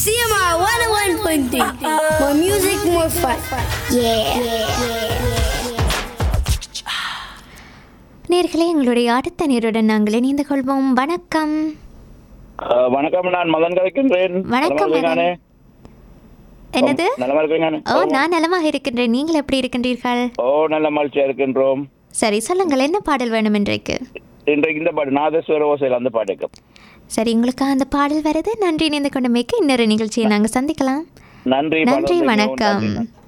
CMR 101.3. More music, more fun. Yeah. நேர்களே எங்களுடைய அடுத்த நேருடன் நாங்கள் இணைந்து கொள்வோம் வணக்கம் அஹ், வணக்கம் நான் மதன் கதைக்கின்றேன் வணக்கம், நலமா இருக்கீங்க மதன். என்னது நலமா இருக்கீங்க ஓ நான் நலமாக இருக்கின்றேன் நீங்கள் எப்படி இருக்கின்றீர்கள் ஓ நல்ல மகிழ்ச்சியா இருக்கின்றோம் சரி சொல்லுங்கள் என்ன பாடல் வேணும் இன்றைக்கு இன்றைக்கு இந்த பாட்டு நாதஸ்வர ஓசையில் அந்த பாட்டுக்கு சரி உங்களுக்கு அந்த பாடல் வருது நன்றி இணைந்து கொண்டமைக்கு இன்னொரு நிகழ்ச்சியை நாங்கள் சந்திக்கலாம் நன்றி நன்றி பாடல் வணக்கம் நன்றி.